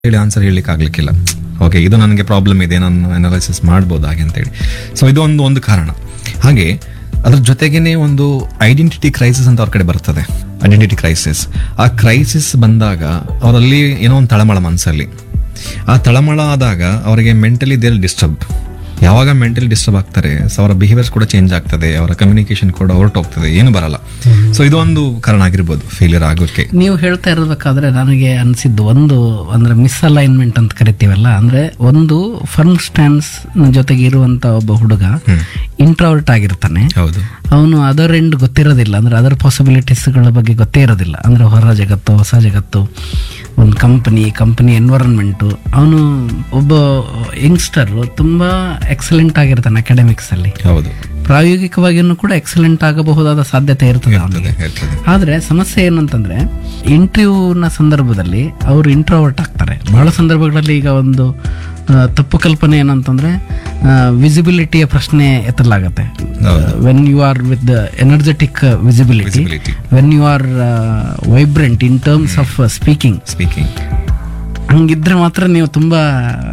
ಹೇಳಿ ಆನ್ಸರ್ ಹೇಳಲಿಕ್ಕೆ ಆಗ್ಲಿಕ್ಕಿಲ್ಲ ಓಕೆ ಇದು ನನಗೆ ಪ್ರಾಬ್ಲಮ್ ಇದೆ ನಾನು ಅನಾಲಿಸಿಸ್ ಮಾಡ್ಬೋದು ಹಾಗೆ ಅಂತೇಳಿ ಸೊ ಇದು ಒಂದು ಒಂದು ಕಾರಣ ಹಾಗೆ ಅದ್ರ ಜೊತೆಗೇನೆ ಒಂದು ಐಡೆಂಟಿಟಿ ಕ್ರೈಸಿಸ್ ಅಂತ ಅವ್ರ ಕಡೆ ಬರ್ತದೆ ಐಡೆಂಟಿಟಿ ಕ್ರೈಸಿಸ್ ಆ ಕ್ರೈಸಿಸ್ ಬಂದಾಗ ಅವರಲ್ಲಿ ಏನೋ ಒಂದು ತಳಮಳ ಮನಸ್ಸಲ್ಲಿ ಆ ತಳಮಳ ಆದಾಗ ಅವರಿಗೆ ಮೆಂಟಲಿ ದೇರ್ ಡಿಸ್ಟರ್ಬ್ ಯಾವಾಗ ಮೆಂಟಲಿ ಡಿಸ್ಟರ್ಬ್ ಆಗ್ತಾರೆ ಸೊ ಅವರ ಬಿಹೇವಿಯರ್ಸ್ ಕೂಡ ಚೇಂಜ್ ಆಗ್ತದೆ ಅವರ ಕಮ್ಯುನಿಕೇಶನ್ ಕೂಡ ಹೊರಟೋಗ್ತದೆ ಏನು ಬರಲ್ಲ ಸೊ ಇದು ಒಂದು ಕಾರಣ ಆಗಿರ್ಬೋದು ಫೇಲಿಯರ್ ಆಗೋಕ್ಕೆ ನೀವು ಹೇಳ್ತಾ ಇರಬೇಕಾದ್ರೆ ನನಗೆ ಅನಿಸಿದ್ದು ಒಂದು ಅಂದ್ರೆ ಮಿಸ್ಅಲೈನ್ಮೆಂಟ್ ಅಂತ ಕರಿತೀವಲ್ಲ ಅಂದ್ರೆ ಒಂದು ಫರ್ಮ್ ಸ್ಟ್ಯಾನ್ಸ್ ಜೊತೆಗೆ ಇರುವಂತ ಒಬ್ಬ ಹುಡುಗ ಇಂಟ್ರಾವರ್ಟ್ ಆಗಿರ್ತಾನೆ ಹೌದು ಅವನು ಅದರ್ ಎಂಡ್ ಗೊತ್ತಿರೋದಿಲ್ಲ ಅಂದ್ರೆ ಅದರ್ ಪಾಸಿಬಿಲಿಟೀಸ್ಗಳ ಬಗ್ಗೆ ಗೊತ್ತೇ ಇರೋದಿಲ್ಲ ಅಂದ್ರೆ ಹೊರ ಜಗತ್ತು ಹೊಸ ಜಗತ್ತು ಒಂದು ಕಂಪನಿ ಕಂಪನಿ ಎನ್ವೈರನ್ಮೆಂಟು ಅವನು ಒಬ್ಬ ಯಂಗ್ಸ್ಟರ್ ತುಂಬಾ ಎಕ್ಸಲೆಂಟ್ ಆಗಿರ್ತಾನೆ ಅಕಾಡೆಮಿಕ್ಸ್ ಅಲ್ಲಿ ಹೌದು ಪ್ರಾಯೋಗಿಕವಾಗಿಯೂ ಕೂಡ ಎಕ್ಸಲೆಂಟ್ ಆಗಬಹುದಾದ ಸಾಧ್ಯತೆ ಇರ್ತದೆ ಅವನಿಗೆ ಇರ್ತದೆ ಆದ್ರೆ ಸಮಸ್ಯೆ ಏನಂತಂದ್ರೆ ಇಂಟರ್ವ್ಯೂನ ಸಂದರ್ಭದಲ್ಲಿ ಅವರು ಇಂಟ್ರೋವರ್ಟ್ ಆಗ್ತಾರೆ ಬಹಳ ಸಂದರ್ಭಗಳಲ್ಲಿ ಈಗ ಒಂದು ಆ, ತಪ್ಪು ಕಲ್ಪನೆ ಏನಂತಂದ್ರೆ ವಿಸಿಬಿಲಿಟಿಯ ಪ್ರಶ್ನೆ ಎತ್ತಲಾಗತ್ತೆ when you are with the energetic visibility Visibility. When you are vibrant in terms of speaking speaking ಹಂಗಿದ್ರೆ ಮಾತ್ರ ನೀವು ತುಂಬಾ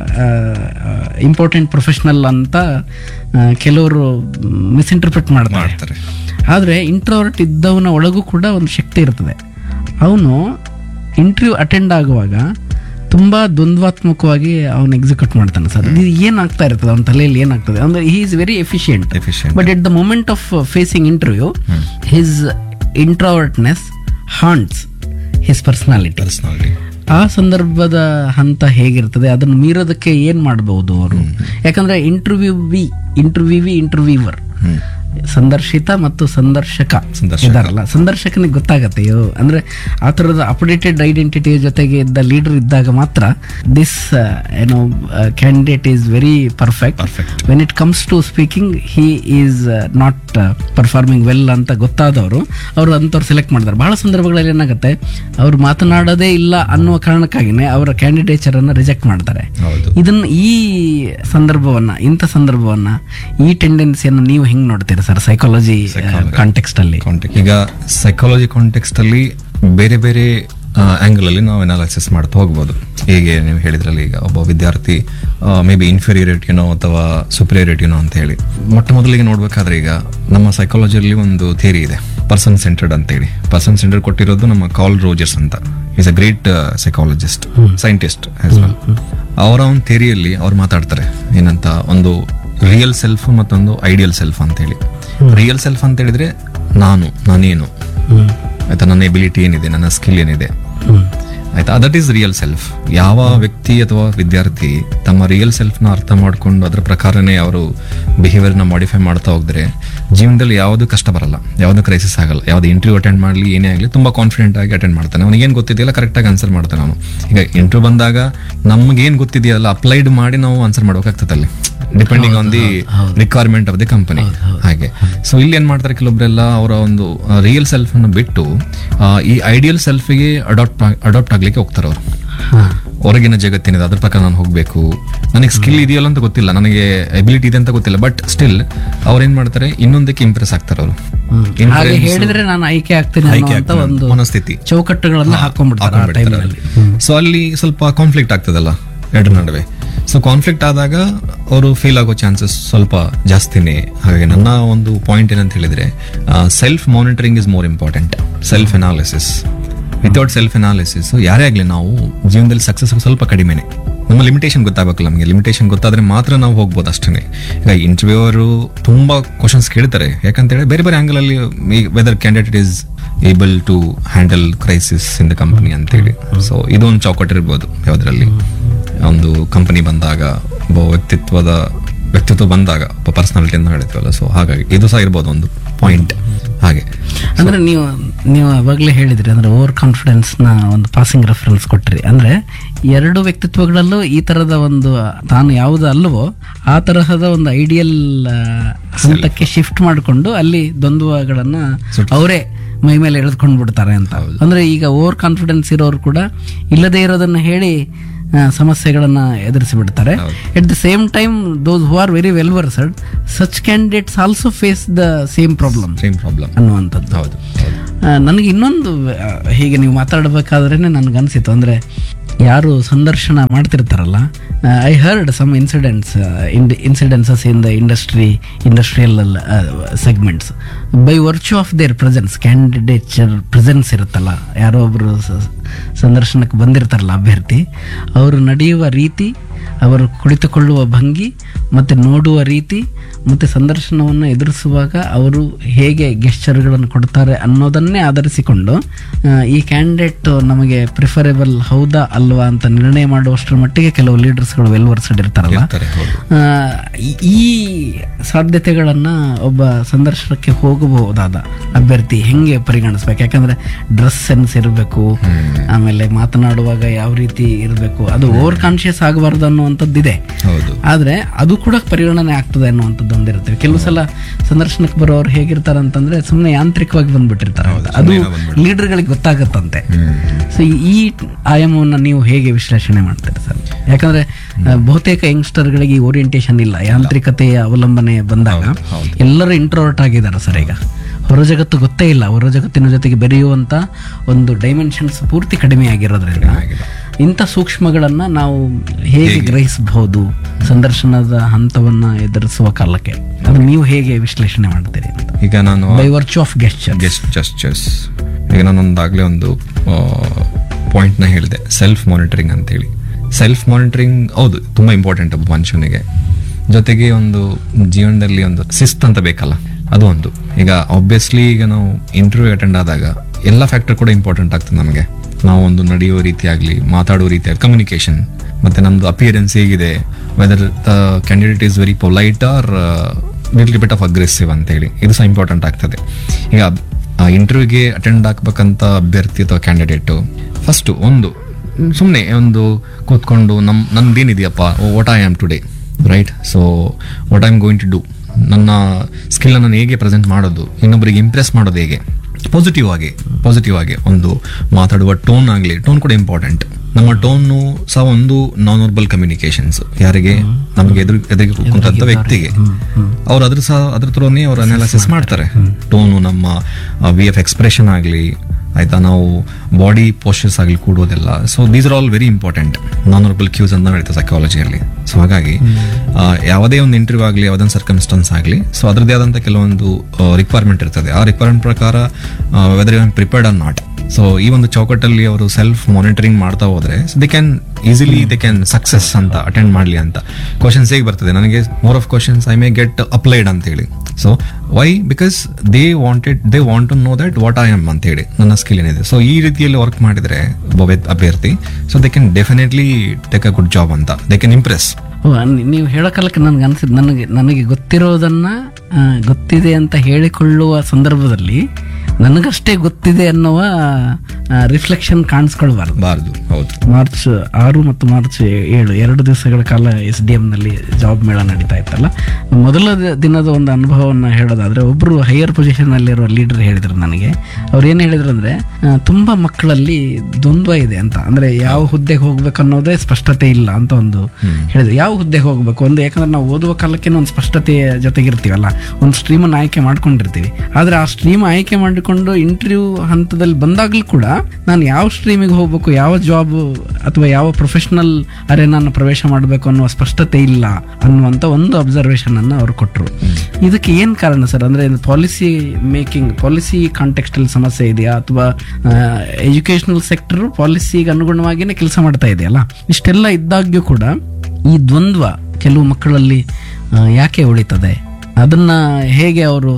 ಇಂಪಾರ್ಟೆಂಟ್ ಪ್ರೊಫೆಷನಲ್ ಅಂತ ಆ, ಕೆಲವರು ಮಿಸ್ಇಂಟರ್ಪ್ರಿಟ್ ಮಾಡ್ತಾರೆ ಮಾಡ್ತಾರೆ ಆದರೆ ಇಂಟ್ರೋವರ್ಟ್ ಇದ್ದವನ ಒಳಗೂ ಕೂಡ ಒಂದು ಶಕ್ತಿ ಇರ್ತದೆ ಅವನು ಇಂಟರ್ವ್ಯೂ ಅಟೆಂಡ್ ಆಗುವಾಗ ತುಂಬಾ ದ್ವಂದ್ವಾತ್ಮಕವಾಗಿ ಅವನು ಎಕ್ಸಿಕ್ಯೂಟ್ ಮಾಡ್ತಾನೆ ಸರ್ ಇದು ಏನಾಗ್ತಾ ಇರ್ತದೆ ಅವನ ತಲೆಯಲ್ಲಿ ಏನಾಗ್ತದೆ ಅಂದ್ರೆ he is very efficient efficient but at the moment of facing interview his introvertness haunts his personality personality ಆ ಸಂದರ್ಭದ ಹಂತ ಹೇಗಿರ್ತದೆ ಅದನ್ನು ಮೀರೋದಕ್ಕೆ ಏನ್ ಮಾಡಬಹುದು ಅವರು ಯಾಕಂದ್ರೆ interviewee interviewee interviewer ಸಂದರ್ಶಿತ ಮತ್ತು ಸಂದರ್ಶಕ ಸಂದರ್ಶಕ. ಇದಾರಲ್ಲ ಸಂದರ್ಶಕನಿಗೆ ಗೊತ್ತಾಗತ್ತೆ ಅಯ್ಯೋ ಅಂದ್ರೆ ಆ ಥರದ ಅಪ್ಡೇಟೆಡ್ ಐಡೆಂಟಿಟಿ ಜೊತೆಗೆ ಇದ್ದ ಲೀಡರ್ ಇದ್ದಾಗ ಮಾತ್ರ ದಿಸ್ ಏನೋ candidate is very perfect Perfect. When it comes to speaking he is not performing well ಅಂತ ಗೊತ್ತಾದವರು ಅವರು ಅಂಥವ್ರು ಸೆಲೆಕ್ಟ್ ಮಾಡ್ತಾರೆ ಬಹಳ ಸಂದರ್ಭಗಳಲ್ಲಿ ಏನಾಗುತ್ತೆ ಅವ್ರು ಮಾತನಾಡೋದೇ ಇಲ್ಲ ಅನ್ನುವ ಕಾರಣಕ್ಕಾಗಿನೇ ಅವರ ಕ್ಯಾಂಡಿಡೇಚರ್ ಅನ್ನ ರಿಜೆಕ್ಟ್ ಮಾಡ್ತಾರೆ ಹೌದು ಇದನ್ನ ಈ ಸಂದರ್ಭವನ್ನ ಇಂಥ ಸಂದರ್ಭವನ್ನ ಈ ಟೆಂಡೆನ್ಸಿಯನ್ನು ನೀವು ಹೆಂಗ್ ನೋಡ್ತೀರಾ ಸರ್ ಸೈಕಾಲಜಿ ಕಾಂಟೆಕ್ಸ್ಟ್ ಅಲ್ಲಿ ಕಾಂಟೆಕ್ಟ್ ಈಗ ಸೈಕಾಲಜಿ ಕಾಂಟೆಕ್ಸ್ಟ್ ಅಲ್ಲಿ ಬೇರೆ ಬೇರೆ ಆಂಗಲ್ ಅಲ್ಲಿ ನಾವು ಅನಾಲಿಸಿಸ್ ಮಾಡ್ತಾ ಹೋಗ್ಬೋದು ಹೇಗೆ ನೀವು ಹೇಳಿದ್ರಲ್ಲಿ ಈಗ ಒಬ್ಬ ವಿದ್ಯಾರ್ಥಿ ಮೇ ಬಿ ಇನ್ಫೀರಿಯರಿಟಿನೋ ಅಥವಾ ಸುಪೀರಿಯರಿಟಿನೋ ಅಂತ ಹೇಳಿ ಮೊಟ್ಟ ಮೊದಲಿಗೆ ನೋಡ್ಬೇಕಾದ್ರೆ ಈಗ ನಮ್ಮ ಸೈಕಾಲಜಿಯಲ್ಲಿ ಒಂದು ಥಿಯರಿ ಇದೆ ಪರ್ಸನ್ ಸೆಂಟರ್ಡ್ ಅಂತ ಹೇಳಿ ಪರ್ಸನ್ ಸೆಂಟರ್ಡ್ ಕೊಟ್ಟಿರೋದು ನಮ್ಮ ಕಾಲ್ ರೋಜರ್ಸ್ ಅಂತ is a great psychologist scientist as well ಅವರ ಒಂದು ಥಿಯರಿಯಲ್ಲಿ ಅವ್ರು ಮಾತಾಡ್ತಾರೆ ಏನಂತ ಒಂದು ರಿಯಲ್ ಸೆಲ್ಫ್ ಮತ್ತೊಂದು ಐಡಿಯಲ್ ಸೆಲ್ಫ್ ಅಂತ ಹೇಳಿ ರಿಯಲ್ ಸೆಲ್ಫ್ ಅಂತ ಹೇಳಿದ್ರೆ ನಾನು ನಾನೇನು ಆಯ್ತಾ ನನ್ನ ಎಬಿಲಿಟಿ ಏನಿದೆ ನನ್ನ ಸ್ಕಿಲ್ ಏನಿದೆ ಆಯ್ತಾ ದಟ್ ಈಸ್ ರಿಯಲ್ ಸೆಲ್ಫ್ ಯಾವ ವ್ಯಕ್ತಿ ಅಥವಾ ವಿದ್ಯಾರ್ಥಿ ತಮ್ಮ ರಿಯಲ್ ಸೆಲ್ಫ್ನ ಅರ್ಥ ಮಾಡ್ಕೊಂಡು ಅದ್ರ ಪ್ರಕಾರನೇ ಅವರು ಬಿಹೇವಿಯರ್ನ ಮಾಡಿಫೈ ಮಾಡ್ತಾ ಹೋಗಿದ್ರೆ ಜೀವನದಲ್ಲಿ ಯಾವುದು ಕಷ್ಟ ಬರಲ್ಲ ಯಾವುದು ಕ್ರೈಸಿಸ್ ಆಗಲ್ಲ ಯಾವ್ದು ಇಂಟರ್ವ್ಯೂ ಅಟೆಂಡ್ ಮಾಡಲಿ ಏನೇ ಆಗಲಿ ತುಂಬಾ ಕಾನ್ಫಿಡೆಂಟ್ ಆಗಿ ಅಟೆಂಡ್ ಮಾಡ್ತಾನೆ ಅವನಿಗೆ ಏನು ಗೊತ್ತಿದೆಯಲ್ಲ ಕರೆಕ್ಟಾಗಿ ಆನ್ಸರ್ ಮಾಡ್ತಾನೆ ಅವನು ಈಗ ಇಂಟರ್ವ್ಯೂ ಬಂದಾಗ ನಮಗೇನು ಗೊತ್ತಿದೆಯಲ್ಲ ಅಪ್ಲೈಡ್ ಮಾಡಿ ನಾವು ಆನ್ಸರ್ ಮಾಡ್ಬೇಕಾಗ್ತದೆ ಅಲ್ಲಿ depending on the requirement of the company ಹಾಗೆ ಸೊ ಇಲ್ಲಿ ಏನ್ ಮಾಡ್ತಾರೆ ಕೆಲವೊಬ್ರೆಲ್ಲ ಅವರ ಒಂದು ರಿಯಲ್ ಸೆಲ್ಫ್ ಅನ್ನು ಬಿಟ್ಟು ಆ, ಈ ಐಡಿಯಲ್ ಸೆಲ್ಫ್ಗೆ ಅಡಾಪ್ಟ್ ಅಡಾಪ್ಟ್ ಆಗ್ಲಿಕ್ಕೆ ಹೋಗ್ತಾರೆ ಅವರು ಹೊರಗಿನ ಜಗತ್ತಿನಿದೆ ಅದ್ರ ಪ್ರಕಾರ ನಾನು ಹೋಗ್ಬೇಕು ನನಗೆ ಸ್ಕಿಲ್ ಇದೆಯಲ್ಲ ಅಂತ ಗೊತ್ತಿಲ್ಲ ನನಗೆ ಎಬಿಲಿಟಿ ಇದೆ ಅಂತ ಗೊತ್ತಿಲ್ಲ ಬಟ್ ಸ್ಟಿಲ್ ಅವ್ರು ಏನ್ ಮಾಡ್ತಾರೆ ಇನ್ನೊಂದಕ್ಕೆ ಇಂಪ್ರೆಸ್ ಆಗ್ತಾರೆ ಅವರು ಹಾಗೆ ಹೇಳಿದ್ರೆ ನಾನು ಆಯ್ಕೆ ಆಗ್ತೀನಿ ಆಯ್ಕೆ ಅನ್ನುವಂತ ಆಗ್ತಾರೆ ಒಂದು ಮನಸ್ಥಿತಿ ಚೌಕಟ್ಟುಗಳನ್ನ ಹಾಕೊಂಡ್ಬಿಡ್ತಾರೆ ಆ ಟೈಮ್ನಲ್ಲಿ ಸೊ ಅಲ್ಲಿ ಸ್ವಲ್ಪ ಕಾನ್ಫ್ಲಿಕ್ಟ್ ಆಗ್ತದಲ್ಲ ಎರಡರ ನಡುವೆ ಸೊ ಕಾನ್ಫ್ಲಿಕ್ಟ್ ಆದಾಗ ಅವರು ಫೇಲ್ ಆಗೋ ಚಾನ್ಸಸ್ ಸ್ವಲ್ಪ ಜಾಸ್ತಿನೇ ಹಾಗೆ ನನ್ನ ಒಂದು ಪಾಯಿಂಟ್ ಏನಂತ ಹೇಳಿದ್ರೆ self monitoring is more important self analysis without self analysis ಯಾರೇ ಆಗಲಿ ನಾವು ಜೀವನದಲ್ಲಿ ಸಕ್ಸಸ್ ಸ್ವಲ್ಪ ಕಡಿಮೆನೆ ನಮ್ಮ ಲಿಮಿಟೇಷನ್ ಗೊತ್ತಾಗಬೇಕಲ್ಲ ನಮಗೆ ಲಿಮಿಟೇಷನ್ ಗೊತ್ತಾದ್ರೆ ಮಾತ್ರ ನಾವು ಹೋಗ್ಬೋದು ಅಷ್ಟೇ ಈಗ ಇಂಟರ್ವ್ಯೂ ಅವರು ತುಂಬಾ ಕ್ವಶನ್ಸ್ ಕೇಳ್ತಾರೆ ಯಾಕಂತೇಳಿ ಬೇರೆ ಬೇರೆ ಆಂಗಲ್ ಅಲ್ಲಿ whether candidate is able to handle crisis in the company ಅಂತೇಳಿ ಸೊ ಇದೊಂದು ಚೌಕಟ್ಟು ಇರ್ಬೋದು ಯಾವ್ದ್ರಲ್ಲಿ ಒಂದು ಕಂಪನಿ ಬಂದಾಗ ಒಬ್ಬ ವ್ಯಕ್ತಿತ್ವದ ವ್ಯಕ್ತಿತ್ವ ಬಂದಾಗ ಒಬ್ಬ ಪರ್ಸನಾಲಿಟಿ ಅಂತ ಹೇಳಿದ್ವಲ್ಲ ಸೊ ಹಾಗಾಗಿ ಇದು ಸಹ ಇರ್ಬೋದು ಒಂದು ಪಾಯಿಂಟ್ ಹಾಗೆ ಅಂದ್ರೆ ನೀವು ನೀವು ಅವಾಗಲೇ ಹೇಳಿದ್ರಿ ಅಂದ್ರೆ ಓವರ್ ಕಾನ್ಫಿಡೆನ್ಸ್ ನ ಒಂದು ಪಾಸಿಂಗ್ ರೆಫರೆನ್ಸ್ ಕೊಟ್ರಿ ಅಂದ್ರೆ ಎರಡು ವ್ಯಕ್ತಿತ್ವಗಳಲ್ಲೂ ಈ ತರದ ಒಂದು ತಾನು ಯಾವುದು ಅಲ್ವೋ ಆ ತರಹದ ಒಂದು ಐಡಿಯಲ್ ಹಂತಕ್ಕೆ ಶಿಫ್ಟ್ ಮಾಡಿಕೊಂಡು ಅಲ್ಲಿ ದ್ವಂದ್ವಗಳನ್ನ ಅವರೇ ಮೈ ಮೇಲೆ ಎಳೆದುಕೊಂಡು ಬಿಡ್ತಾರೆ ಅಂತ ಅಂದ್ರೆ ಈಗ ಓವರ್ ಕಾನ್ಫಿಡೆನ್ಸ್ ಇರೋರು ಕೂಡ ಇಲ್ಲದೇ ಇರೋದನ್ನ ಹೇಳಿ ಆ, ಸಮಸ್ಯೆಗಳನ್ನ ಎದುರಿಸಿ ಬಿಡ್ತಾರೆ at the same time those who are very well versed such candidates also face the same problem same problem ಅನ್ನುವಂಥದ್ದು ಹೌದು ಹೌದು ಆ, ನನಗೆ ಇನ್ನೊಂದು ಆ, ಹೀಗೆ ನೀವು ಮಾತಾಡಬೇಕಾದ್ರೇನೆ ನನಗನ್ಸಿತ್ತು ಅಂದರೆ ಯಾರು ಸಂದರ್ಶನ ಮಾಡ್ತಿರ್ತಾರಲ್ಲ I heard some incidents incidences in the industry industrial segments by virtue of their presence candidature presence ಇರುತ್ತಲ್ಲ ಯಾರೋ ಒಬ್ಬರು ಸಂದರ್ಶನಕ್ಕೆ ಬಂದಿರ್ತಾರಲ್ಲ ಅಭ್ಯರ್ಥಿ ಅವರು ನಡೆಯುವ ರೀತಿ ಅವರು ಕುಳಿತುಕೊಳ್ಳುವ ಭಂಗಿ ಮತ್ತು ನೋಡುವ ರೀತಿ ಮತ್ತು ಸಂದರ್ಶನವನ್ನು ಎದುರಿಸುವಾಗ ಅವರು ಹೇಗೆ ಗೆಸ್ಚರ್ಗಳನ್ನು ಕೊಡ್ತಾರೆ ಅನ್ನೋದನ್ನೇ ಆಧರಿಸಿಕೊಂಡು ಆ, ಈ ಕ್ಯಾಂಡಿಡೇಟ್ ನಮಗೆ ಪ್ರಿಫರೇಬಲ್ ಹೌದಾ ಅಲ್ವಾ ಅಂತ ನಿರ್ಣಯ ಮಾಡುವಷ್ಟರ ಮಟ್ಟಿಗೆ ಕೆಲವು ಲೀಡರ್ಸ್ಗಳು ವೆಲ್ ವರ್ಸಡ್ ಇರ್ತಾರಲ್ಲ ಇರ್ತಾರೆ ಹೌದು ಆ, ಈ- ಈ ಸಾಧ್ಯತೆಗಳನ್ನು ಒಬ್ಬ ಸಂದರ್ಶನಕ್ಕೆ ಹೋಗಬಹುದಾದ ಅಭ್ಯರ್ಥಿ ಹೆಂಗೆ ಪರಿಗಣಿಸ್ಬೇಕು ಯಾಕಂದ್ರೆ ಡ್ರೆಸ್ ಸೆನ್ಸ್ ಇರಬೇಕು ಆಮೇಲೆ ಮಾತನಾಡುವಾಗ ಯಾವ ರೀತಿ ಇರಬೇಕು ಅದು ಓವರ್ ಕಾನ್ಶಿಯಸ್ ಆಗಬಾರ್ದು ಅನ್ನುವಂಥದ್ದಿದೆ ಹೌದು ಆದ್ರೆ ಅದು ಕೂಡ ಪರಿಗಣನೆ ಆಗ್ತದೆ ಅನ್ನುವಂಥದ್ದು ಒಂದಿರುತ್ತೆ ಕೆಲವು ಸಲ ಸಂದರ್ಶನಕ್ಕೆ ಬರೋರು ಹೇಗಿರ್ತಾರೆ ಅಂತಂದ್ರೆ ಸುಮ್ಮನೆ ಯಾಂತ್ರಿಕವಾಗಿ ಬಂದ್ಬಿಟ್ಟಿರ್ತಾರೆ ಅಂತ. ಅದು ಲೀಡರ್ಗಳಿಗೆ ಗೊತ್ತಾಗತ್ತಂತೆ ಸೊ ಈ ಆಯಾಮವನ್ನು ನೀವು ಹೇಗೆ ವಿಶ್ಲೇಷಣೆ ಮಾಡ್ತೀರಿ ಸರ್ ಯಾಕಂದ್ರೆ ಆ, ಬಹುತೇಕ ಯಂಗ್ಸ್ಟರ್ಗಳಿಗೆ ಈ ಓರಿಯಂಟೇಷನ್ ಇಲ್ಲ ಯಾಂತ್ರಿಕತೆಯ ಅವಲಂಬನೆ ಬಂದಾಗ ಎಲ್ಲರೂ ಇಂಟ್ರೋವರ್ಟ್ ಆಗಿದ್ದಾರೆ ಸರ್ ಈಗ ಹೊರ ಜಗತ್ತು ಗೊತ್ತೇ ಇಲ್ಲ ಹೊರ ಜಗತ್ತಿನ ಜೊತೆಗೆ ಬೆರೆಯುವಂತ ಒಂದು ಡೈಮೆನ್ಷನ್ಸ್ ಪೂರ್ತಿ ಕಡಿಮೆ ಆಗಿರೋದ್ರಿಂದ ಇಂಥ ಸೂಕ್ಷ್ಮಗಳನ್ನ ನಾವು ಹೇಗೆ ಗ್ರಹಿಸಬಹುದು ಸಂದರ್ಶನದ ಹಂತವನ್ನ ಎದುರಿಸುವ ಕಾಲಕ್ಕೆ ಅದು ನೀವು ಹೇಗೆ ವಿಶ್ಲೇಷಣೆ ಮಾಡ್ತೀರಿ ಅಂತ ಈಗ ನಾನು ಬೈ ವರ್ಚು ಆಫ್ ಗೆಸ್ಚರ್ ಗೆಸ್ಟ್ ಜಸ್ಟರ್ಸ್ ಈಗ ನಾನೊಂದಾಗಲೇ ಒಂದು ಪಾಯಿಂಟ್ನ ಹೇಳಿದೆ ಸೆಲ್ಫ್ ಮಾನಿಟರಿಂಗ್ ಅಂತೇಳಿ ಸೆಲ್ಫ್ ಮಾನಿಟರಿಂಗ್ ಹೌದು ತುಂಬ ಇಂಪಾರ್ಟೆಂಟ್ ಒಬ್ಬ ಮನುಷ್ಯನಿಗೆ ಜೊತೆಗೆ ಒಂದು ಜೀವನದಲ್ಲಿ ಒಂದು ಶಿಸ್ತು ಅಂತ ಬೇಕಲ್ಲ ಅದು ಒಂದು ಈಗ ಆಬ್ವಿಯಸ್ಲಿ ಈಗ ನಾವು ಇಂಟರ್ವ್ಯೂ ಅಟೆಂಡ್ ಆದಾಗ ಎಲ್ಲ ಫ್ಯಾಕ್ಟರ್ ಕೂಡ ಇಂಪಾರ್ಟೆಂಟ್ ಆಗ್ತದೆ ನಮಗೆ ನಾವು ಒಂದು ನಡೆಯುವ ರೀತಿ ಆಗಲಿ ಮಾತಾಡುವ ರೀತಿ ಆಗಲಿ ಕಮ್ಯುನಿಕೇಶನ್ ಮತ್ತೆ ನಮ್ದು ಅಪಿಯರೆನ್ಸ್ ಹೇಗಿದೆ whether the candidate is very polite or little bit of aggressive ಅಂತೇಳಿ ಇದು ಸಹ ಇಂಪಾರ್ಟೆಂಟ್ ಆಗ್ತದೆ ಈಗ ಇಂಟರ್ವ್ಯೂಗೆ ಅಟೆಂಡ್ ಆಗ್ಬೇಕಂತ ಅಭ್ಯರ್ಥಿ ಅಥವಾ ಕ್ಯಾಂಡಿಡೇಟು ಫಸ್ಟು ಒಂದು ಸುಮ್ಮನೆ ಒಂದು ಕೂತ್ಕೊಂಡು ನಮ್ ನಂದೇನಿದೆಯಪ್ಪ what I am today right so what I am going to do ನನ್ನ ಸ್ಕಿಲ್ ನಾನು ಹೇಗೆ ಪ್ರೆಸೆಂಟ್ ಮಾಡೋದು ಇನ್ನೊಬ್ಬರಿಗೆ ಇಂಪ್ರೆಸ್ ಮಾಡೋದು ಹೇಗೆ ಪಾಸಿಟಿವ್ ಆಗಿ ಪಾಸಿಟಿವ್ ಆಗಿ ಒಂದು ಮಾತಾಡುವ ಟೋನ್ ಆಗಲಿ ಟೋನ್ ಕೂಡ ಇಂಪಾರ್ಟೆಂಟ್ ನಮ್ಮ ಟೋನು ಸಹ ಒಂದು ನಾನ್ ವರ್ಬಲ್ ಕಮ್ಯುನಿಕೇಶನ್ಸ್ ಯಾರಿಗೆ ನಮಗೆ ಎದುರು ಎದುರಿಗೆ ಕೂತ್ಕೊಂಡಂತ ವ್ಯಕ್ತಿಗೆ ಅವ್ರು ಅದ್ರ ಸಹ ಅದ್ರ ಥ್ರೂನೇ ಅವ್ರು ಅನಾಲಿಸಿಸ್ ಮಾಡ್ತಾರೆ ಟೋನು ನಮ್ಮ ವಿ ಎಫ್ ಎಕ್ಸ್ಪ್ರೆಷನ್ ಆಗಲಿ ಆಯ್ತಾ ನಾವು ಬಾಡಿ ಪೋಸ್ಟರ್ಸ್ ಆಗಲಿ ಕೂಡೋದೆಲ್ಲ so these are all very important non verbal cues ಅಂತ ಹೇಳ್ತಾರೆ ಸೈಕಾಲಜಿಯಲ್ಲಿ ಸೊ ಹಾಗಾಗಿ ಆ, ಯಾವುದೇ ಒಂದು ಇಂಟರ್ವ್ಯೂ ಆಗಲಿ ಯಾವುದೊಂದು ಸರ್ಕಮ್ಸ್ಟನ್ಸ್ ಆಗಲಿ ಸೊ ಅದರದ್ದೇ ಆದಂಥ ಕೆಲವೊಂದು ರಿಕ್ವೈರ್ಮೆಂಟ್ ಇರ್ತದೆ ಆ ರಿಕ್ವೈರ್ಮೆಂಟ್ ಪ್ರಕಾರ ವೆದರ್ ಇವನ್ ಪ್ರಿಪೇರ್ಡ್ ಆರ್ ನಾಟ್ ಸೊ ಈ ಒಂದು ಚೌಕಟ್ಟಲ್ಲಿ ಅವರು ಸೆಲ್ಫ್ ಮಾನಿಟರಿಂಗ್ ಮಾಡ್ತಾ ಹೋದ್ರೆ they can easily they can success ಅಂತ ಅಟೆಂಡ್ ಮಾಡಲಿ ಅಂತ ಕ್ವಶನ್ಸ್ ಹೇಗೆ ಬರ್ತದೆ ನನಗೆ more of questions I may get applied ಅಂತ ಹೇಳಿ so why because they wanted they want to know that what I am ಅಂತ ಹೇಳಿ ನನ್ನ ಸ್ಕಿಲ್ ಏನಿದೆ ಸೊ ಈ ರೀತಿಯಲ್ಲಿ ವರ್ಕ್ ಮಾಡಿದ್ರೆ ಒಬ್ಬ ವ್ಯಕ್ತಿ- ಅಭ್ಯರ್ಥಿ so they can definitely take a good job ಅಂತ ದೇ ಕ್ಯಾನ್ ಇಂಪ್ರೆಸ್ ಓ, ಅನ್- ನೀವು ಹೇಳೋ ಕಾಲಕ್ಕೆ ನನಗೆ ಅನ್ಸಿದ್ ನನಗೆ ನನಗೆ ಗೊತ್ತಿರೋದನ್ನ ಆ, ಗೊತ್ತಿದೆ ಅಂತ ಹೇಳಿಕೊಳ್ಳುವ ಸಂದರ್ಭದಲ್ಲಿ ನನಗಷ್ಟೇ ಗೊತ್ತಿದೆ ಅನ್ನುವ ರಿಫ್ಲೆಕ್ಷನ್ ಕಾಣಿಸ್ಕೊಳ್ಬಾರ್ದು ಬಾರ್ದು ಹೌದು ಮಾರ್ಚ್ ಆರು ಮತ್ತು ಮಾರ್ಚ್ ಏಳು ಎರಡು ದಿವಸಗಳ ಕಾಲ ಎಸ್ ಡಿ ನಲ್ಲಿ ಜಾಬ್ ಮೇಳ ನಡೀತಾ ಇತ್ತಲ್ಲ ಮೊದಲ ದಿ- ದಿನದ ಒಂದು ಅನುಭವವನ್ನು ಹೇಳೋದಾದ್ರೆ ಒಬ್ಬರು ಹೈಯರ್ ಪೊಸಿಷನ್ ಅಲ್ಲಿರೋ ಲೀಡರ್ ಹೇಳಿದ್ರು ನನಗೆ ಅವ್ರು ಏನು ಹೇಳಿದ್ರು ಅಂದ್ರೆ ಆ, ತುಂಬಾ ಮಕ್ಕಳಲ್ಲಿ ದ್ವಂದ್ವ ಇದೆ ಅಂತ ಅಂದ್ರೆ ಯಾವ ಹುದ್ದೆಗೆ ಹೋಗ್ಬೇಕು ಅನ್ನೋದೇ ಸ್ಪಷ್ಟತೆ ಇಲ್ಲ ಅಂತ ಒಂದು ಹೇಳಿದ್ರು ಯಾವ ಹುದ್ದೆಗೆ ಹೋಗ್ಬೇಕು ಒಂದು ಯಾಕಂದ್ರೆ ನಾವು ಓದುವ ಕಾಲಕ್ಕೆ ಒಂದು ಸ್ಪಷ್ಟತೆಯ ಜೊತೆಗಿರ್ತೀವಲ್ಲ ಒಂದು ಸ್ಟ್ರೀಮನ್ನು ಆಯ್ಕೆ ಮಾಡ್ಕೊಂಡಿರ್ತೀವಿ ಆದ್ರೆ ಆ ಸ್ಟ್ರೀಮ್ ಆಯ್ಕೆ ಮಾಡಿಕೊಂಡು ಇಂಟರ್ವ್ಯೂ ಹಂತದಲ್ಲಿ ಬಂದಾಗಲೂ ಕೂಡ ನಾನು ಯಾವ ಸ್ಟ್ರೀಮಿಗೆ ಹೋಗ್ಬೇಕು ಯಾವ ಜಾಬ್ ಅಥವಾ ಯಾವ ಪ್ರೊಫೆಷನಲ್ ಅರೆನಾನ ಪ್ರವೇಶ ಮಾಡಬೇಕು ಅನ್ನುವ ಸ್ಪಷ್ಟತೆ ಇಲ್ಲ ಅನ್ನುವಂಥ ಒಂದು ಅಬ್ಸರ್ವೇಷನ್ ಅನ್ನು ಅವರು ಕೊಟ್ಟರು ಇದಕ್ಕೆ ಏನು ಕಾರಣ ಸರ್ ಅಂದ್ರೆ ಪಾಲಿಸಿ ಮೇಕಿಂಗ್ ಪಾಲಿಸಿ ಕಾಂಟೆಕ್ಸ್ಟ್ ಅಲ್ಲಿ ಸಮಸ್ಯೆ ಇದೆಯಾ ಅಥವಾ ಎಜುಕೇಶನಲ್ ಸೆಕ್ಟರ್ ಪಾಲಿಸಿಗೆ ಅನುಗುಣವಾಗಿಯೇ ಕೆಲಸ ಮಾಡ್ತಾ ಇದೆಯಲ್ಲ ಇಷ್ಟೆಲ್ಲ ಇದ್ದಾಗ್ಯೂ ಕೂಡ ಈ ದ್ವಂದ್ವ ಕೆಲವು ಮಕ್ಕಳಲ್ಲಿ ಆ, ಯಾಕೆ ಉಳಿತದೆ ಅದನ್ನ ಹೇಗೆ ಅವರು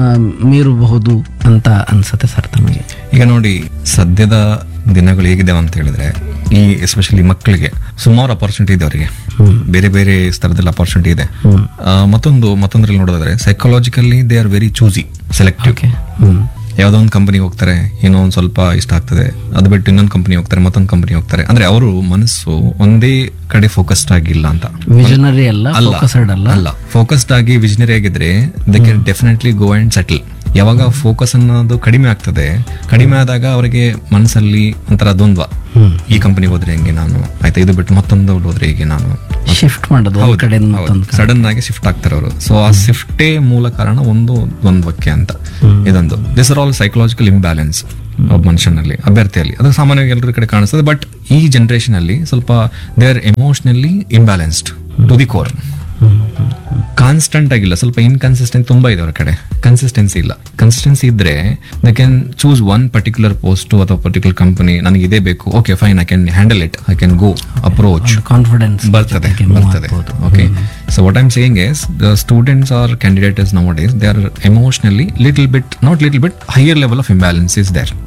ಮೀರಬಹುದು ಅಂತ ಅನ್ಸುತ್ತೆ ಸರ್ ತಮಗೆ ಈಗ ನೋಡಿ ಸದ್ಯದ ದಿನಗಳು ಹೇಗಿದ್ದಾವೆ ಅಂತ ಹೇಳಿದ್ರೆ ಈ ಎಸ್ಪೆಷಲಿ ಮಕ್ಕಳಿಗೆ ಸುಮಾರು ಅಪರ್ಚುನಿಟಿ ಇದೆ ಅವರಿಗೆ ಬೇರೆ ಬೇರೆ ಸ್ತರದಲ್ಲಿ ಅಪರ್ಚುನಿಟಿ ಇದೆ ಆ, ಮತ್ತೊಂದು ಮತ್ತೊಂದ್ರಲ್ಲಿ ನೋಡೋದಾದ್ರೆ psychologically they are very choosy selective okay hmm ಯಾವುದೋ ಒಂದು ಕಂಪನಿಗೆ ಹೋಗ್ತಾರೆ ಏನೋ ಒಂದು ಸ್ವಲ್ಪ ಇಷ್ಟ ಆಗ್ತದೆ ಅದು ಬಿಟ್ಟು ಇನ್ನೊಂದು ಕಂಪನಿ ಹೋಗ್ತಾರೆ ಮತ್ತೊಂದು ಕಂಪನಿ ಹೋಗ್ತಾರೆ ಅಂದ್ರೆ ಅವರು ಮನಸ್ಸು ಒಂದೇ ಕಡೆ ಫೋಕಸ್ಡ್ ಆಗಿಲ್ಲ ಅಂತ ವಿಷನರಿ ಅಲ್ಲ ಅಲ್ಲ ಫೋಕಸ್ಡ್ ಅಲ್ಲ ಅಲ್ಲ ಫೋಕಸ್ಡ್ ಆಗಿ ವಿಷನರಿ ಆಗಿದ್ರೆ they can definitely go and settle ಯಾವಾಗ ಫೋಕಸ್ ಅನ್ನೋದು ಕಡಿಮೆ ಆಗ್ತದೆ ಕಡಿಮೆ ಆದಾಗ ಅವರಿಗೆ ಮನಸ್ಸಲ್ಲಿ ಒಂಥರ ದ್ವಂದ್ವ ಈ ಕಂಪನಿ ಹೋದ್ರೆ ಹೆಂಗೆ ನಾನು ಆಯ್ತಾ ಇದು ಬಿಟ್ಟು ಮತ್ತೊಂದು ಹೋದ್ರೆ ಹೇಗೆ ನಾನು ಶಿಫ್ಟ್ ಮಾಡೋದು ಒಂದ್ ಕಡೆಯಿಂದ ಮತ್ತೊಂದು ಕಡೆ. ಸಡನ್ ಆಗಿ ಶಿಫ್ಟ್ ಆಗ್ತಾರೆ ಅವರು ಸೊ ಆ ಶಿಫ್ಟೇ ಮೂಲ ಕಾರಣ ಒಂದು ದ್ವಂದ್ವಕ್ಕೆ ಅಂತ ಇದೊಂದು this are all psychological imbalance ಒಬ್ಬ ಮನುಷ್ಯನಲ್ಲಿ ಅಭ್ಯರ್ಥಿಯಲ್ಲಿ ಅದು ಸಾಮಾನ್ಯವಾಗಿ ಎಲ್ಲರ ಕಡೆ ಕಾಣಿಸ್ತದೆ ಬಟ್ ಈ ಜನರೇಷನ್ ಅಲ್ಲಿ ಸ್ವಲ್ಪ they are emotionally imbalanced to the core constant ಆಗಿಲ್ಲ ಸ್ವಲ್ಪ ಇನ್ಕನ್ಸಿಸ್ಟೆಂಟ್ ತುಂಬಾ ಇದೆ ಅವ್ರ ಕಡೆ ಕನ್ಸಿಸ್ಟೆನ್ಸಿ ಇಲ್ಲ ಕನ್ಸಿಸ್ಟೆನ್ಸಿ ಇದ್ರೆ they can choose one particular post ಅಥವಾ ಪರ್ಟಿಕ್ಯುಲರ್ ಕಂಪನಿ ನನಗೆ ಇದೇ ಬೇಕು okay fine I can handle it I can go approach confidence ಬರ್ತದೆ ಬರ್ತದೆ okay so what I'm saying is the students or candidates nowadays they are emotionally little bit not little bit higher level of imbalance is there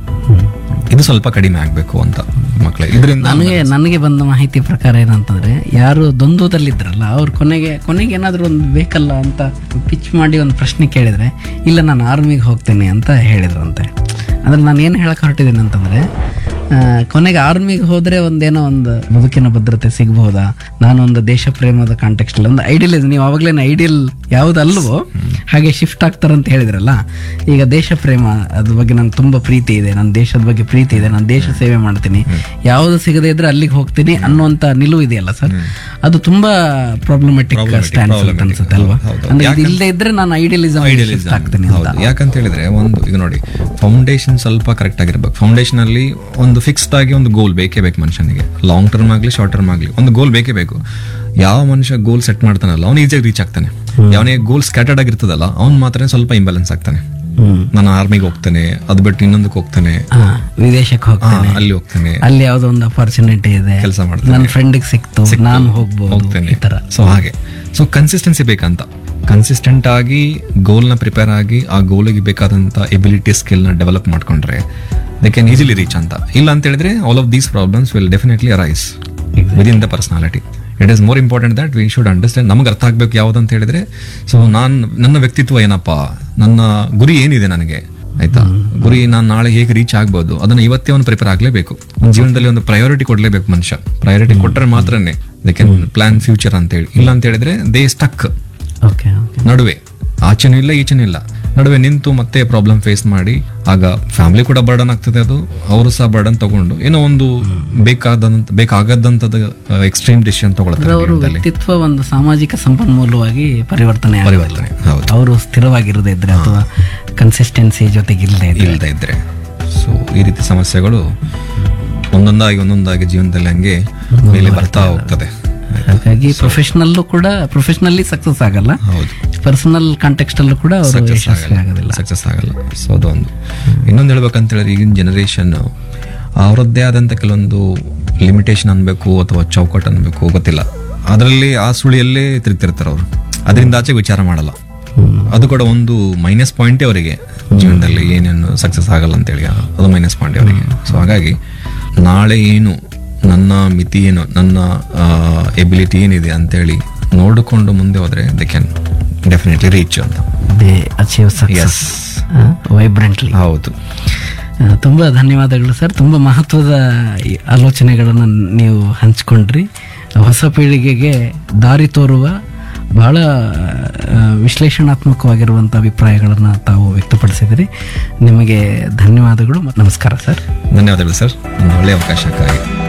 ಇದು ಸ್ವಲ್ಪ ಕಡಿಮೆ ಆಗಬೇಕು ಅಂತ ಮಕ್ಕಳಿಗೆ ಇದರಿಂದ ನನಗೆ ನನಗೆ ಬಂದ ಮಾಹಿತಿ ಪ್ರಕಾರ ಏನಂತಂದ್ರೆ ಯಾರು ದ್ವಂದ್ವದಲ್ಲಿದ್ರಲ್ಲ ಅವ್ರು ಕೊನೆಗೆ ಕೊನೆಗೆ ಏನಾದರೂ ಒಂದು ಬೇಕಲ್ಲ ಅಂತ ಪಿಚ್ ಮಾಡಿ ಒಂದು ಪ್ರಶ್ನೆ ಕೇಳಿದ್ರೆ ಇಲ್ಲ ನಾನು ಆರ್ಮಿಗೆ ಹೋಗ್ತೇನೆ ಅಂತ ಹೇಳಿದ್ರಂತೆ ಅಂದ್ರೆ ನಾನು ಏನು ಹೇಳಕ್ ಹೊರಟಿದ್ದೀನಿ ಅಂತಂದ್ರೆ ಆ, ಕೊನೆಗೆ ಆರ್ಮಿಗೆ ಹೋದ್ರೆ ಒಂದೇನೋ ಒಂದು ಬದುಕಿನ ಭದ್ರತೆ ಸಿಗಬಹುದಾ ನಾನು ಒಂದು ದೇಶ ಪ್ರೇಮದ ಕಾಂಟೆಕ್ಸ್ಟ್ ಒಂದು ಐಡಿಯಲ್ ನೀವು ಅವಾಗಲೇ ಐಡಿಯಲ್ ಯಾವುದಲ್ವೋ ಹಾಗೆ ಶಿಫ್ಟ್ ಆಗ್ತಾರಂತ ಹೇಳಿದ್ರಲ್ಲ ಈಗ ದೇಶ ಪ್ರೇಮ ಅದ್ರ ಬಗ್ಗೆ ನಂಗೆ ತುಂಬಾ ಪ್ರೀತಿ ಇದೆ ನನ್ನ ದೇಶದ ಬಗ್ಗೆ ಪ್ರೀತಿ ಇದೆ ನಾನು ದೇಶ ಸೇವೆ ಮಾಡ್ತೀನಿ ಯಾವುದು ಸಿಗದೇ ಇದ್ರೆ ಅಲ್ಲಿಗೆ ಹೋಗ್ತೀನಿ ಅನ್ನುವಂತ ನಿಲುವು ಇದೆಯಲ್ಲ ಸರ್ ಅದು ತುಂಬಾ ಪ್ರಾಬ್ಲಮೆಟಿಕ್ ಸ್ಟ್ಯಾಂಡ್ಸ್ ಅಂತ ಅನ್ಸುತ್ತೆ ಅಲ್ವಾ ಹೌದು. ಅಂದ್ರೆ ಇದು ಇಲ್ಲದೆ ಇದ್ರೆ ನಾನು ಐಡಿಯಲಿಸಮ್ ಶಿಫ್ಟ್ ಆಗ್ತೀನಿ ಅಂತ ಹೌದು ಯಾಕಂತ ಹೇಳಿದ್ರೆ ಒಂದು ಈಗ ನೋಡಿ ಫೌಂಡೇಶನ್ ಸ್ವಲ್ಪ ಕರೆಕ್ಟ್ ಆಗಿರ್ಬೇಕು ಫೌಂಡೇಶನ್ ಅಲ್ಲಿ ಒಂದು ಫಿಕ್ಸ್ಡ್ ಆಗಿ ಒಂದು ಗೋಲ್ ಬೇಕೇ ಬೇಕು ಮನುಷ್ಯನಿಗೆ ಲಾಂಗ್ ಟರ್ಮ್ ಆಗಲಿ ಶಾರ್ಟ್ ಟರ್ಮ್ ಆಗಲಿ ಒಂದು ಗೋಲ್ ಬೇಕೇ ಬೇಕು ಯಾವ ಮನುಷ್ಯ ಗೋಲ್ ಸೆಟ್ ಮಾಡ್ತಾನಲ್ಲ ಅವ್ನು ಈಸಿಯಾಗಿ ರೀಚ್ ಆಗ್ತಾನೆ ಯಾವನಿಗೆ ಗೋಲ್ ಸ್ಕ್ಯಾಟರ್ಡ್ ಆಗಿರ್ತದಲ್ಲ ಅವ್ನು ಮಾತ್ರ ಸ್ವಲ್ಪ ಇಂಬ್ಯಾಲೆನ್ಸ್ ಆಗ್ತಾನೆ ಹ್ಮ್ ನಾನು ಆರ್ಮಿಗೆ ಹೋಗ್ತೇನೆ ಅದು ಬಿಟ್ಟು ಇನ್ನೊಂದಕ್ಕೆ ಹೋಗ್ತೇನೆ ಹಾ, ವಿದೇಶಕ್ಕೆ ಹಾ, ಹೋಗ್ತೇನೆ ಅಲ್ಲಿ ಹೋಗ್ತೇನೆ ಅಲ್ಲಿ ಯಾವ್ದೋ ಒಂದು ಅಪರ್ಚುನಿಟಿ ಇದೆ ಕೆಲಸ ಮಾಡ್ತೇನೆ ನನ್ನ ಫ್ರೆಂಡ್ಗೆ ಸಿಕ್ತು ನಾನು ಹೋಗ್ಬೋದು ಹೋಗ್ತೇನೆ ಈ ತರ ಸೊ ಹಾಗೆ ಸೊ ಕನ್ಸಿಸ್ಟೆನ್ಸಿ ಬೇಕಂತ ಕನ್ಸಿಸ್ಟೆಂಟ್ ಆಗಿ ಗೋಲ್ನ ಪ್ರಿಪೇರ್ ಆಗಿ ಆ ಗೋಲಿಗೆ ಬೇಕಾದಂತ ಎಬಿಲಿಟಿ ಸ್ಕಿಲ್ನ ಡೆವಲಪ್ ಮಾಡ್ಕೊಂಡ್ರೆ ದೇ ಕ್ಯಾನ್ ಈಸಿಲಿ ರೀಚ್ ಅಂತ ಇಲ್ಲ ಅಂತ ಹೇಳಿದ್ರೆ all of these problems will definitely arise within the personality it is more important that we should understand ನಮಗೆ ಅರ್ಥ ಆಗ್ಬೇಕು ಯಾವ್ದಂತ ಹೇಳಿದ್ರೆ ಸೊ ನಾನು ನನ್ನ ವ್ಯಕ್ತಿತ್ವ ಏನಪ್ಪ ನನ್ನ ಗುರಿ ಏನಿದೆ ನನಗೆ ಆಯ್ತಾ ಗುರಿ ನಾನು ನಾಳೆ ಹೇಗೆ ರೀಚ್ ಆಗ್ಬೋದು ಅದನ್ನ ಇವತ್ತೇ ಒಂದು ಪ್ರಿಪೇರ್ ಆಗ್ಲೇಬೇಕು ಒಂದು ಜೀವನದಲ್ಲಿ ಒಂದು ಪ್ರಯಾರಿಟಿ ಕೊಡ್ಲೇಬೇಕು ಮನುಷ್ಯ ಪ್ರಯಾರಿಟಿ ಕೊಟ್ಟರೆ ಮಾತ್ರನೇ ದೇ ಕ್ಯಾನ್ ಪ್ಲಾನ್ ಫ್ಯೂಚರ್ ಅಂತ ಹೇಳಿ ಇಲ್ಲ ಅಂತ ಹೇಳಿದ್ರೆ ದೇ ಸ್ಟಕ್ ಓಕೆ ಓಕೆ ನಡುವೆ ಆಚೆನೂ ಇಲ್ಲ ಈಚೆನೂ ಇಲ್ಲ ನಡುವೆ ನಿಂತು ಮತ್ತೆ ಪ್ರಾಬ್ಲಮ್ ಫೇಸ್ ಮಾಡಿ ಆಗ ಫ್ಯಾಮಿಲಿ ಕೂಡ ಬರ್ಡನ್ ಆಗ್ತದೆ ಅದು ಅವರು ಸಹ ಬರ್ಡನ್ ತಗೊಂಡು ಏನೋ ಒಂದು ಬೇಕಾದಂತ ಬೇಕಾಗದಂತದ ಎಕ್ಸ್ಟ್ರೀಮ್ ಡಿಸಿಷನ್ ತಗೊಳ್ತಾರೆ ಅವರು ವ್ಯಕ್ತಿತ್ವ ಒಂದು ಸಾಮಾಜಿಕ ಸಂಪನ್ಮೂಲವಾಗಿ ಪರಿವರ್ತನೆ ಆಗುತ್ತೆ. ಪರಿವರ್ತನೆ ಹೌದು ಅವರು ಸ್ಥಿರವಾಗಿರದೇ ಇದ್ರೆ ಅಥವಾ ಕನ್ಸಿಸ್ಟೆನ್ಸಿ ಜೊತೆಗೆ ಇಲ್ಲದೆ ಇದ್ರೆ ಇಲ್ಲದೆ ಇದ್ರೆ ಸೊ ಈ ರೀತಿ ಸಮಸ್ಯೆಗಳು ಒಂದೊಂದಾಗಿ ಒಂದೊಂದಾಗಿ ಜೀವನದಲ್ಲಿ ಹಂಗೆ ಮೇಲೆ ಬರ್ತಾ ಹೋಗ್ತದೆ ಹಾಗಾಗಿ ಪ್ರೊಫೆಷನಲ್ಲೂ ಕೂಡ ಪ್ರೊಫೆಷನಲಿ ಸಕ್ಸಸ್ ಆಗಲ್ಲ ಹೌದು ಪರ್ಸನಲ್ ಕಾಂಟೆಕ್ಸ್ಟ್ ಅಲ್ಲೂ ಕೂಡ ಅವರು ಯಶಸ್ವಿ ಆಗೋದಿಲ್ಲ ಸಕ್ಸಸ್ ಆಗಲ್ಲ ಸೊ ಅದೊಂದು ಇನ್ನೊಂದು ಹೇಳ್ಬೇಕಂತ ಹೇಳಿದ್ರೆ ಈಗಿನ ಜನರೇಷನ್ ಅವರದ್ದೇ ಆದಂತ ಕೆಲವೊಂದು ಲಿಮಿಟೇಷನ್ ಅನ್ಬೇಕು ಅಥವಾ ಚೌಕಟ್ಟು ಅನ್ಬೇಕು ಗೊತ್ತಿಲ್ಲ ಅದರಲ್ಲಿ ಆ ಸುಳಿಯಲ್ಲೇ ತಿರುಗ್ತಿರ್ತಾರೆ ಅವರು ಅದರಿಂದ ಆಚೆ ವಿಚಾರ ಮಾಡಲ್ಲ ಅದು ಕೂಡ ಒಂದು ಮೈನಸ್ ಪಾಯಿಂಟೇ ಅವರಿಗೆ ಜೀವನದಲ್ಲಿ ಏನೇನು ಸಕ್ಸಸ್ ಆಗಲ್ಲ ಅಂತೇಳಿ ಅದು ಮೈನಸ್ ಪಾಯಿಂಟ್ ಅವರಿಗೆ ಸೊ ಹಾಗಾಗಿ ನಾಳೆ ಏನು ನನ್ನ ಮಿತಿ ಏನು ನನ್ನ ಎಬಿಲಿಟಿ ಏನಿದೆ ಅಂತೇಳಿ ನೋಡಿಕೊಂಡು ಮುಂದೆ ಹೋದ್ರೆ ದೆ ಕ್ಯಾನ್ ಡೆಫಿನೆಟ್ಲಿ ರೀಚ್ ಅಂತ ದೇ ಅಚೀವ್ ಸಕ್ಸಸ್ ವೈಬ್ರೆಂಟ್ಲಿ ಹೌದು ತುಂಬ ಧನ್ಯವಾದಗಳು ಸರ್ ತುಂಬ ಮಹತ್ವದ ಈ ಆಲೋಚನೆಗಳನ್ನು ನೀವು ಹಂಚ್ಕೊಂಡ್ರಿ ಹೊಸ ಪೀಳಿಗೆಗೆ ದಾರಿ ತೋರುವ ಬಹಳ ಆ, ವಿಶ್ಲೇಷಣಾತ್ಮಕವಾಗಿರುವಂಥ ಅಭಿಪ್ರಾಯಗಳನ್ನು ತಾವು ವ್ಯಕ್ತಪಡಿಸಿದಿರಿ ನಿಮಗೆ ಧನ್ಯವಾದಗಳು ಮತ್ತು ನಮಸ್ಕಾರ ಸರ್ ಧನ್ಯವಾದಗಳು ಸರ್ ಒಂದು ಒಳ್ಳೆಯ ಅವಕಾಶಕ್ಕಾಗಿ